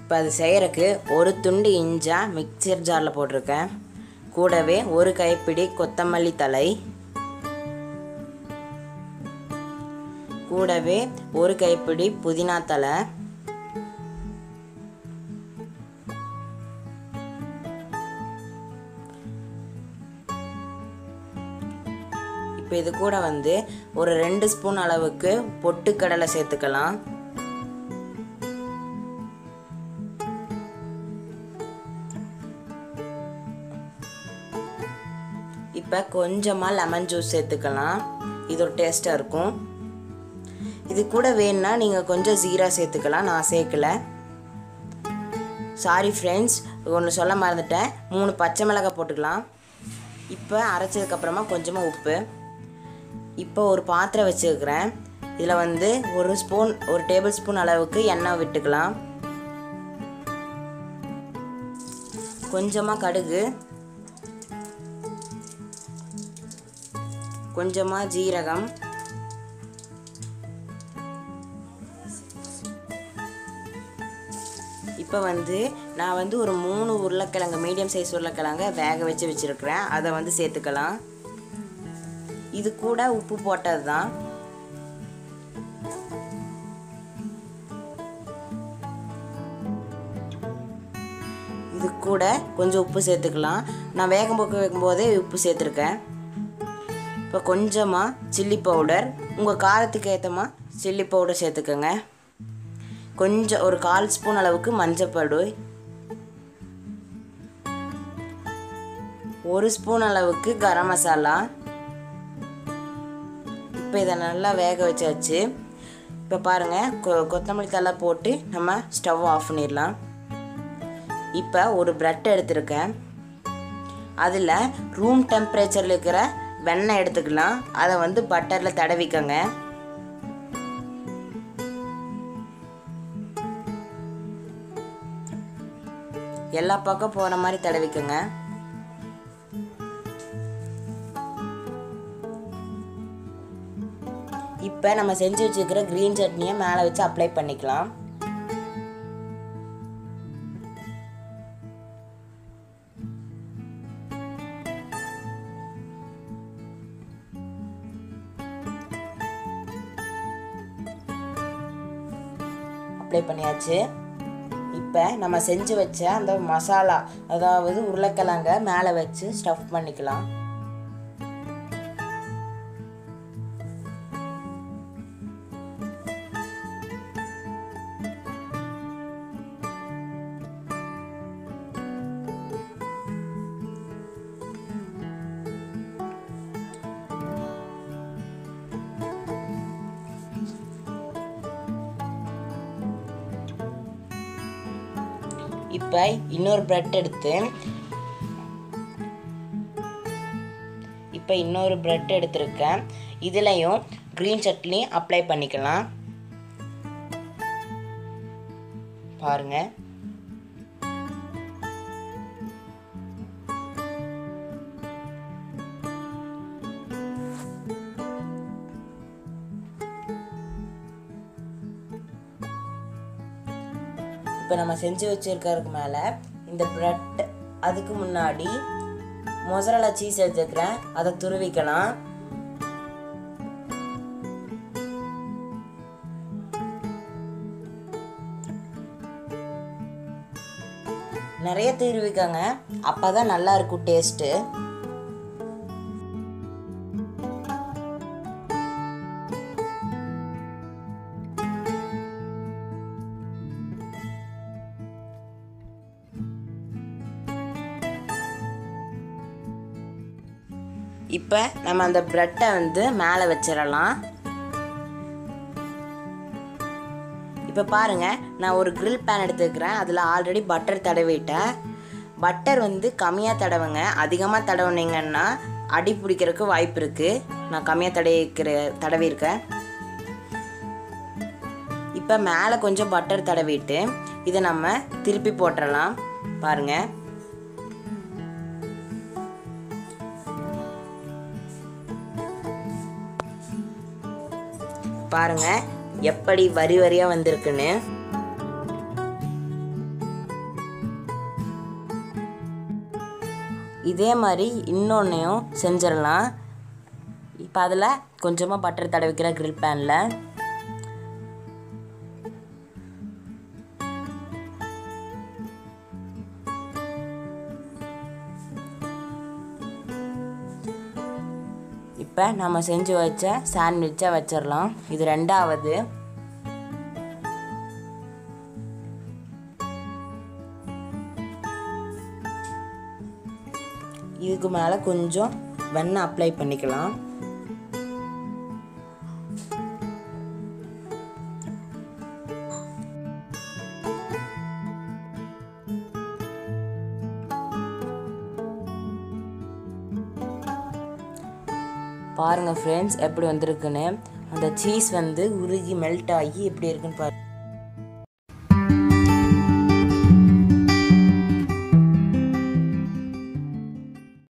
இப்போ அது செய்கிறக்கு ஒரு துண்டு இஞ்சா மிக்சர் ஜாரில் போட்டிருக்கேன் கூடவே ஒரு கைப்பிடி கொத்தமல்லி தழை கூடவே ஒரு கைப்பிடி புதினா தழை இப்போ இது கூட வந்து ஒரு ரெண்டு ஸ்பூன் அளவுக்கு பொட்டுக்கடலை சேர்த்துக்கலாம் இப்போ கொஞ்சமாக லெமன் ஜூஸ் சேர்த்துக்கலாம் இது ஒரு டேஸ்ட்டாக இருக்கும் இது கூட வேணும்னா நீங்கள் கொஞ்சம் ஜீரா சேர்த்துக்கலாம் நான் சேர்க்கல சாரி ஃப்ரெண்ட்ஸ் ஒன்று சொல்ல மறந்துட்டேன் மூணு பச்சை மிளகாய் போட்டுக்கலாம் இப்போ அரைச்சதுக்கப்புறமா கொஞ்சமாக உப்பு இப்போ ஒரு பாத்திரம் வச்சுருக்கிறேன் இதில் வந்து ஒரு ஸ்பூன் ஒரு டேபிள் ஸ்பூன் அளவுக்கு எண்ணெய் விட்டுக்கலாம் கொஞ்சமாக கடுகு கொஞ்சமாக ஜீரகம் இப்போ வந்து நான் வந்து ஒரு மூணு உருளைக்கிழங்கு மீடியம் சைஸ் உருளைக்கிழங்க வேக வச்சு வச்சுருக்கிறேன் அதை வந்து சேர்த்துக்கலாம் இது கூட உப்பு போட்டது தான் இது கூட கொஞ்சம் உப்பு சேர்த்துக்கலாம் நான் வேகம் போக்க வைக்கும்போதே உப்பு சேர்த்துருக்கேன் இப்போ கொஞ்சமாக சில்லி பவுடர் உங்கள் காரத்துக்கு ஏற்றமா சில்லி பவுடர் சேர்த்துக்கோங்க கொஞ்சம் ஒரு கால் ஸ்பூன் அளவுக்கு மஞ்சப்பொடி ஒரு ஸ்பூன் அளவுக்கு கரம் மசாலா இப்போ இதை நல்லா வேக வச்சாச்சு இப்போ பாருங்கள் கொ கொத்தமல்லி தலை போட்டு நம்ம ஸ்டவ் ஆஃப் பண்ணிடலாம் இப்போ ஒரு ப்ரெட் எடுத்திருக்கேன் அதில் ரூம் டெம்பரேச்சரில் இருக்கிற வெண்ணெய் எடுத்துக்கலாம் அதை வந்து பட்டரில் தடவிக்கங்க எல்லா பக்கம் போகிற மாதிரி தடவிக்கங்க இப்போ நம்ம செஞ்சு வச்சுருக்கிற க்ரீன் சட்னியை மேலே வச்சு அப்ளை பண்ணிக்கலாம் அப்ளை பண்ணியாச்சு இப்போ நம்ம செஞ்சு வச்ச அந்த மசாலா அதாவது உருளைக்கிழங்க மேலே வச்சு ஸ்டஃப் பண்ணிக்கலாம் இப்போ இன்னொரு ப்ரெட் எடுத்து இப்போ இன்னொரு ப்ரெட் எடுத்திருக்கேன் இதுலேயும் க்ரீன் சட்னி அப்ளை பண்ணிக்கலாம் பாருங்க இப்போ நம்ம செஞ்சு வச்சிருக்கறதுக்கு மேலே இந்த ப்ரெட் அதுக்கு முன்னாடி மொசரலா சீஸ் எடுத்துக்கிறேன் அதை துருவிக்கலாம் நிறைய துருவிக்கங்க அப்போ தான் நல்லா இருக்கும் டேஸ்ட்டு இப்போ நம்ம அந்த ப்ரெட்டை வந்து மேலே வச்சிடலாம் இப்போ பாருங்கள் நான் ஒரு grill பேன் எடுத்துக்கிறேன் அதில் ஆல்ரெடி பட்டர் தடவிட்டேன் பட்டர் வந்து கம்மியாக தடவுங்க அதிகமாக தடவுனீங்கன்னா அடி பிடிக்கிறதுக்கு வாய்ப்பு இருக்குது நான் கம்மியாக தடவிக்கிற தடவிருக்கேன் இப்போ மேலே கொஞ்சம் பட்டர் தடவிட்டு இதை நம்ம திருப்பி போட்டுடலாம் பாருங்கள் பாருங்க எப்படி வரி வரியா வந்திருக்குன்னு இதே மாதிரி இன்னொன்றையும் செஞ்சிடலாம் இப்போ அதில் கொஞ்சமாக பட்டர் தடவிக்கிற கிரில் பேனில் இப்போ நம்ம செஞ்சு வச்ச சாண்ட்விட்சை வச்சிடலாம் இது ரெண்டாவது இதுக்கு மேலே கொஞ்சம் வெண்ணெய் அப்ளை பண்ணிக்கலாம் பாருங்கள் ஃப்ரெண்ட்ஸ் எப்படி வந்திருக்குன்னு அந்த சீஸ் வந்து உருகி மெல்ட் ஆகி எப்படி இருக்குன்னு பாரு